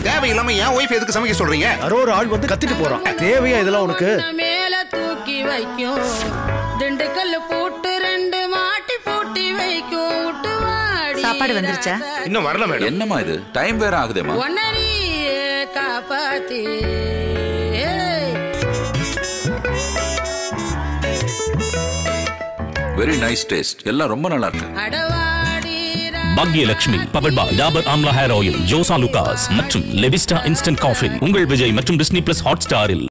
தேவையில்லாம என் ஒய்ஃப் எதுக்கு சமைக்க சொல்றீங்க யாரோ ஒரு ஆள் வந்து கத்திட்டு போறான் தேவையா இதெல்லாம் உனக்கு உன்னை மேல தூக்கி வைக்கும் திண்டுக்கல் போட்டு ரெண்டு மாட்டி பூட்டி வைக்கும் விட்டு வாடி சாப்பாடு வந்துருச்சா? இன்னும் வரல மேடம் என்னம்மா இது டைம் வேற ஆகுதேம்மா உன்னை நீயே காப்பாத்தி வெரி நைஸ் டேஸ்ட் எல்லாம் ரொம்ப நல்லா இருக்கு அடவாடி Bhagyalakshmi powered by Dabur amla hair oil ஜோசா லுகாஸ் மற்றும் லெவிஸ்டா இன்ஸ்டன்ட் காஃபி உங்கள் விஜய் மற்றும் டிஸ்னி பிளஸ் ஹாட் ஸ்டாரில்